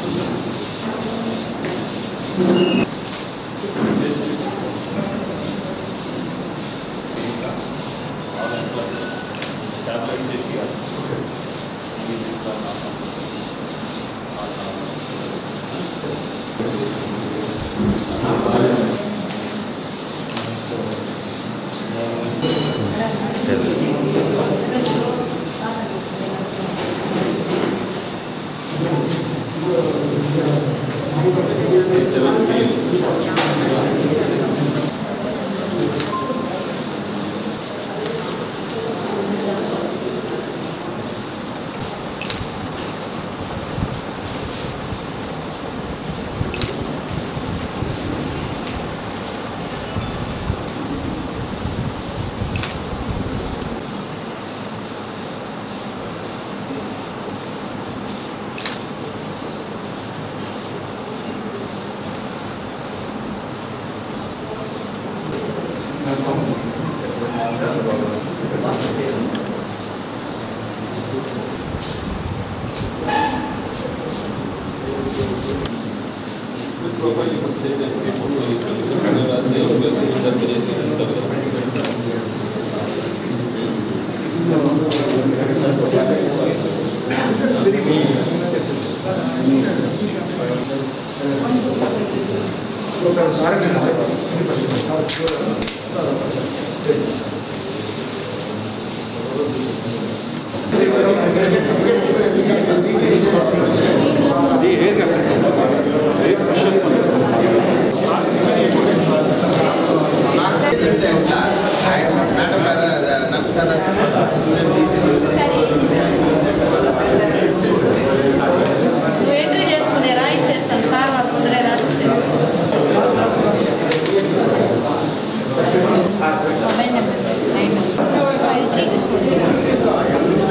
నువ్వు ఎంట్రీ చేసుకునేరా ఇచ్చేస్తాను సార్ వాళ్ళు ముందరే రాసుకుంటే mobile number nine five three two four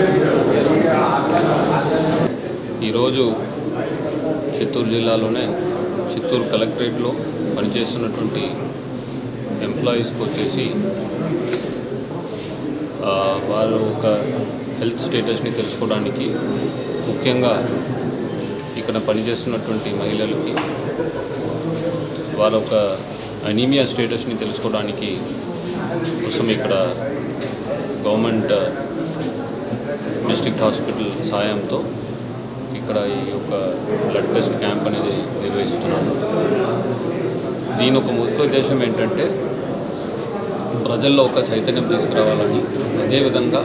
ఈరోజు చిత్తూరు జిల్లాలోనే చిత్తూరు కలెక్టరేట్లో పనిచేస్తున్నటువంటి ఎంప్లాయీస్కి వచ్చేసి ఆ, వారు ఒక హెల్త్ స్టేటస్ని తెలుసుకోవడానికి ముఖ్యంగా ఇక్కడ పనిచేస్తున్నటువంటి మహిళలకి వారి ఒక అనీమియా స్టేటస్ని తెలుసుకోవడానికి కోసం ఇక్కడ గవర్నమెంట్ డిస్ట్రిక్ట్ హాస్పిటల్ సహాయంతో ఇక్కడ ఈ యొక్క బ్లడ్ టెస్ట్ క్యాంప్ అనేది నిర్వహిస్తున్నాను దీని ఒక ముఖ్య ఉద్దేశం ఏంటంటే ప్రజల్లో ఒక చైతన్యం తీసుకురావాలని అదేవిధంగా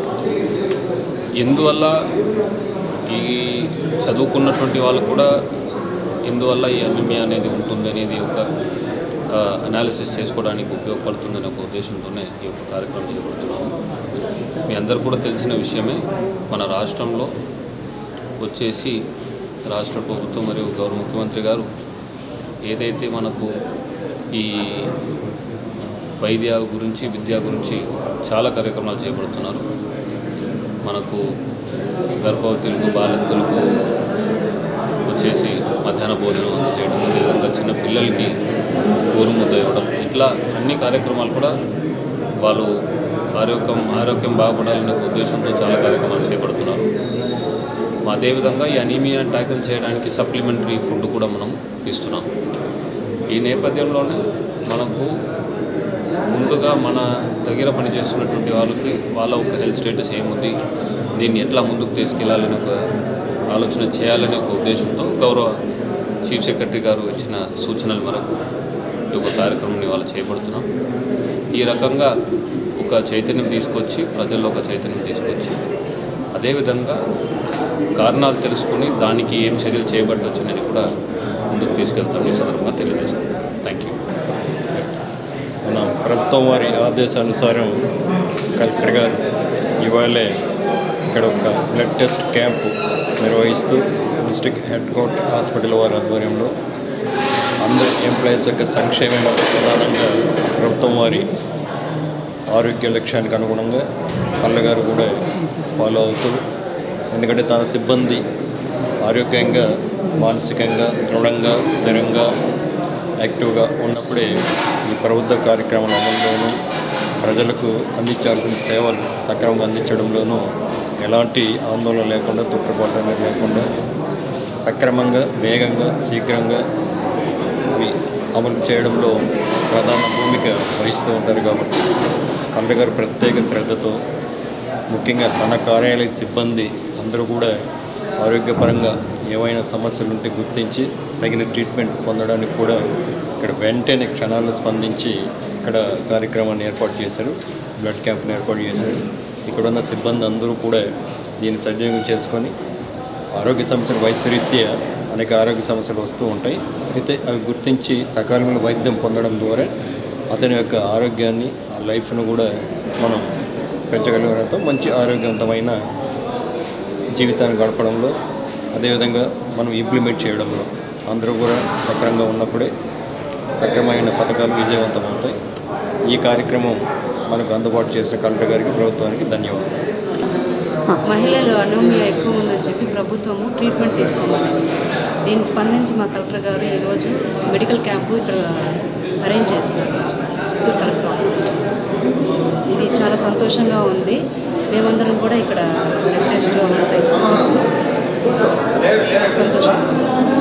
ఎందువల్ల ఈ చదువుకున్నటువంటి వాళ్ళు కూడా ఎందువల్ల ఈ అనిమియా అనేది ఉంటుంది అనేది ఒక అనాలిసిస్ చేసుకోవడానికి ఉపయోగపడుతుందనే ఒక ఉద్దేశంతోనే ఈ యొక్క కార్యక్రమం చేపడుతున్నాము మీ అందరు కూడా తెలిసిన విషయమే మన రాష్ట్రంలో వచ్చేసి రాష్ట్ర ప్రభుత్వం మరియు గౌరవ ముఖ్యమంత్రి గారు ఏదైతే మనకు ఈ వైద్య గురించి విద్య గురించి చాలా కార్యక్రమాలు చేపడుతున్నారు మనకు గర్భవతులకు బాలింతలకు వచ్చేసి మధ్యాహ్న భోజనం అందజేయడం అదేవిధంగా చిన్న పిల్లలకి ఊరుముద్ద ఇవ్వడం ఇట్లా అన్ని కార్యక్రమాలు కూడా వాళ్ళు ఆరోగ్యం ఆరోగ్యం బాగుపడాలనే ఒక ఉద్దేశంతో చాలా కార్యక్రమాలు చేపడుతున్నారు అదేవిధంగా ఈ అనీమియా ట్యాకిల్ చేయడానికి సప్లిమెంటరీ ఫుడ్ కూడా మనం ఇస్తున్నాం ఈ నేపథ్యంలోనే మనకు ముందుగా మన దగ్గర పనిచేస్తున్నటువంటి వాళ్ళకి వాళ్ళ ఒక హెల్త్ స్టేటస్ ఏముంది దీన్ని ఎట్లా ముందుకు తీసుకెళ్లాలని ఒక ఆలోచన చేయాలనే ఒక ఉద్దేశంతో గౌరవ చీఫ్ సెక్రటరీ గారు ఇచ్చిన సూచనల మేరకు ఈ యొక్క కార్యక్రమం ఇవాళ చేపడుతున్నాం ఈ రకంగా ఒక చైతన్యం తీసుకొచ్చి ప్రజల్లో ఒక చైతన్యం తీసుకొచ్చి అదేవిధంగా కారణాలు తెలుసుకుని దానికి ఏం చర్యలు చేయబట్టవచ్చునని కూడా ముందుకు తీసుకెళ్తాం ఈ సందర్భంగా తెలియజేస్తాం థ్యాంక్ యూ మన ప్రభుత్వం వారి ఆదేశానుసారం కలెక్టర్ గారు ఇవాళే ఇక్కడ ఒక బ్లడ్ టెస్ట్ క్యాంపు నిర్వహిస్తూ డిస్ట్రిక్ట్ హెడ్ క్వార్టర్ హాస్పిటల్ వారి ఆధ్వర్యంలో అందరి ఎంప్లాయీస్ యొక్క సంక్షేమం ప్రధానంగా ప్రభుత్వం వారి ఆరోగ్య లక్ష్యానికి అనుగుణంగా కళ్ళ గారు కూడా ఫాలో అవుతూ ఎందుకంటే తన సిబ్బంది ఆరోగ్యంగా మానసికంగా దృఢంగా స్థిరంగా యాక్టివ్గా ఉన్నప్పుడే ఈ ప్రభుత్వ కార్యక్రమాల అమలులోనూ ప్రజలకు అందించాల్సిన సేవలు సక్రమంగా అందించడంలోనూ ఎలాంటి ఆందోళన లేకుండా తొట్టుపాటు అనేది లేకుండా సక్రమంగా వేగంగా శీఘ్రంగా అవి అమలు చేయడంలో ప్రధాన భూమిక వహిస్తూ ఉంటారు కాబట్టి కలెక్టర్ గారు ప్రత్యేక శ్రద్ధతో ముఖ్యంగా తన కార్యాలయ సిబ్బంది అందరూ కూడా ఆరోగ్యపరంగా ఏవైనా సమస్యలు ఉంటే గుర్తించి తగిన ట్రీట్మెంట్ పొందడానికి కూడా ఇక్కడ వెంటనే క్షణాల్లో స్పందించి ఇక్కడ కార్యక్రమాన్ని ఏర్పాటు చేశారు బ్లడ్ క్యాంప్ని ఏర్పాటు చేశారు ఇక్కడ ఉన్న సిబ్బంది అందరూ కూడా దీన్ని సద్వినియోగం చేసుకొని ఆరోగ్య సమస్యలు వైద్యరీత్యా అనేక ఆరోగ్య సమస్యలు వస్తూ ఉంటాయి అయితే అవి గుర్తించి సకాలంలో వైద్యం పొందడం ద్వారా అతని యొక్క ఆరోగ్యాన్ని ఆ లైఫ్ను కూడా మనం పెంచగలిగినంత మంచి ఆరోగ్యవంతమైన జీవితాన్ని గడపడంలో అదేవిధంగా మనం ఇంప్లిమెంట్ చేయడంలో అందరూ కూడా సక్రమంగా ఉన్నప్పుడే సక్రమైన పథకాలు విజయవంతం అవుతాయి ఈ కార్యక్రమం మనకు అందుబాటు చేసిన కలెక్టర్ గారికి ప్రభుత్వానికి ధన్యవాదాలు మహిళలు అనోమియా ఎక్కువ ఉందని చెప్పి ప్రభుత్వము ట్రీట్మెంట్ తీసుకోమని దీన్ని స్పందించి మా కలెక్టర్ గారు ఈరోజు మెడికల్ క్యాంపు ఇక్కడ అరేంజ్ చేసినారు చిత్తూరు కలెక్టర్ ఆఫీస్లో ఇది చాలా సంతోషంగా ఉంది మేమందరం కూడా ఇక్కడ బ్లడ్ టెస్ట్ అంతా ఇస్తున్నాము చాలా సంతోషంగా ఉంది